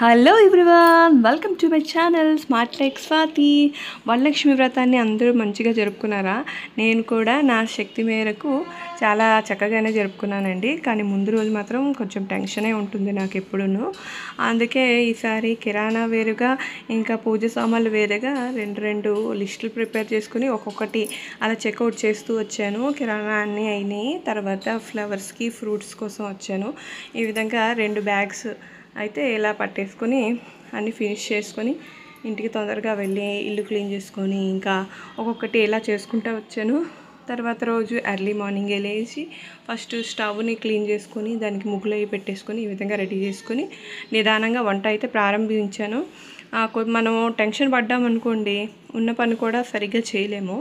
hello everyone welcome to my channel smart like Swathi Varalakshmi వ్రతాన్ని అందరూ మంచిగా జరుపుకున్నారా నేను కూడా నా శక్తి మేరకు చాలా చక్కగానే జరుపుకున్నానండి కానీ ముందు రోజు మాత్రం కొంచెం టెన్షనే ఉంటుంది నాకు ఎప్పుడూను అందుకే ఈసారి కిరాణా వేరుగా ఇంకా పూజ సామాన్లు వేరుగా రెండు రెండు లిస్టులు ప్రిపేర్ చేసుకుని ఒక్కొక్కటి అలా చెక్అవుట్ చేస్తూ వచ్చాను కిరాణా అన్నీ అయినాయి తర్వాత ఫ్లవర్స్కి ఫ్రూట్స్ కోసం వచ్చాను ఈ విధంగా రెండు బ్యాగ్స్ అయితే ఇలా పట్టేసుకొని అన్నీ ఫినిష్ చేసుకొని ఇంటికి తొందరగా వెళ్ళి ఇల్లు క్లీన్ చేసుకొని ఇంకా ఒక్కొక్కటి ఇలా చేసుకుంటూ వచ్చాను తర్వాత రోజు ఎర్లీ మార్నింగే లేచి ఫస్ట్ స్టవ్ని క్లీన్ చేసుకొని దానికి ముగ్గులు అవి పెట్టేసుకొని ఈ విధంగా రెడీ చేసుకొని నిదానంగా వంట అయితే ప్రారంభించాను ఆ, కొ- మనం టెన్షన్ పడ్డామనుకోండి ఉన్న పని కూడా సరిగ్గా చేయలేము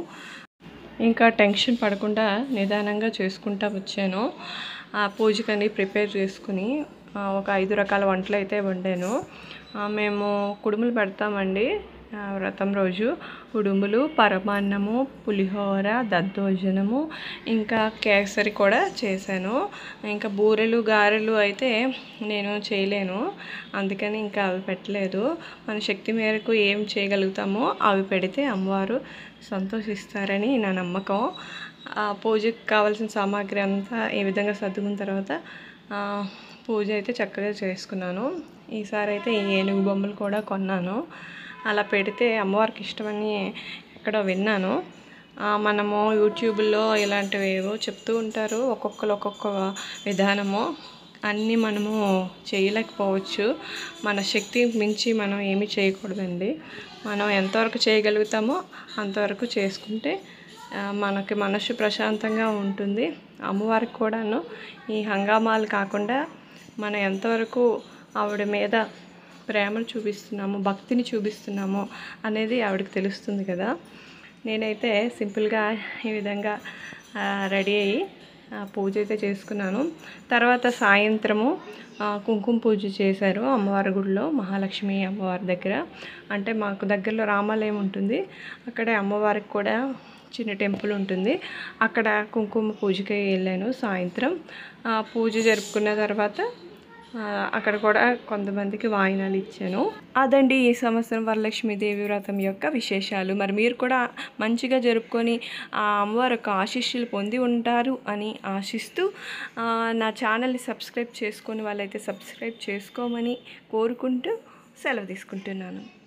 ఇంకా టెన్షన్ పడకుండా నిదానంగా చేసుకుంటా వచ్చాను ఆ పూజకని ప్రిపేర్ చేసుకుని ఆ, ఒక ఐదు రకాల వంటలు అయితే వండాను ఆ, మేము కుడుములు పెడతామండి ఆ, వ్రతం రోజు కుడుములు పరమాన్నము పులిహోర దద్దోజనము ఇంకా కేసరి కూడా చేశాను ఇంకా బూరెలు గారెలు అయితే నేను చేయలేను అందుకని ఇంకా అవి పెట్టలేదు మన శక్తి మేరకు ఏం చేయగలుగుతామో అవి పెడితే అమ్మవారు సంతోషిస్తారని నా నమ్మకం ఆ పూజకు కావాల్సిన సామాగ్రి అంతా ఈ విధంగా సర్దుకున్న తర్వాత ఆ, పూజ అయితే చక్కగా చేసుకున్నాను ఈసారి అయితే ఈ ఏనుగు బొమ్మలు కూడా కొన్నాను అలా పెడితే అమ్మవారికి ఇష్టమని ఎక్కడో విన్నాను ఆ, మనము యూట్యూబ్లో ఇలాంటివి ఏవో చెప్తూ ఉంటారు ఒక్కొక్కరు ఒక్కొక్క విధానము అన్నీ మనము చేయలేకపోవచ్చు మన శక్తి మించి మనం ఏమీ చేయకూడదండి మనం ఎంతవరకు చేయగలుగుతామో అంతవరకు చేసుకుంటే ఆ, మనకి మనసు ప్రశాంతంగా ఉంటుంది అమ్మవారికి కూడాను ఈ హంగామాలు కాకుండా మనం ఎంతవరకు ఆవిడ మీద ప్రేమను చూపిస్తున్నాము భక్తిని చూపిస్తున్నాము అనేది ఆవిడకి తెలుస్తుంది కదా నేనైతే సింపుల్గా ఈ విధంగా ఆ, రెడీ అయ్యి ఆ, పూజ అయితే చేసుకున్నాను తర్వాత సాయంత్రము ఆ, కుంకుమ పూజ చేశారు అమ్మవారి గుడిలో మహాలక్ష్మి అమ్మవారి దగ్గర అంటే మాకు దగ్గరలో రామాలయం ఉంటుంది అక్కడే అమ్మవారికి కూడా చిన్న టెంపుల్ ఉంటుంది అక్కడ కుంకుమ పూజకి వెళ్ళాను సాయంత్రం ఆ, పూజ జరుపుకున్న తర్వాత ఆ, అక్కడ కూడా కొంతమందికి వాయినాలు ఇచ్చాను అదండి ఈ సంవత్సరం వరలక్ష్మీదేవి వ్రతం యొక్క విశేషాలు మరి మీరు కూడా మంచిగా జరుపుకొని ఆ అమ్మవారి యొక్క ఆశీస్సులు పొంది ఉంటారు అని ఆశిస్తూ ఆ, నా ఛానల్ని సబ్స్క్రైబ్ చేసుకొని వాళ్ళైతే సబ్స్క్రైబ్ చేసుకోమని కోరుకుంటూ సెలవు తీసుకుంటున్నాను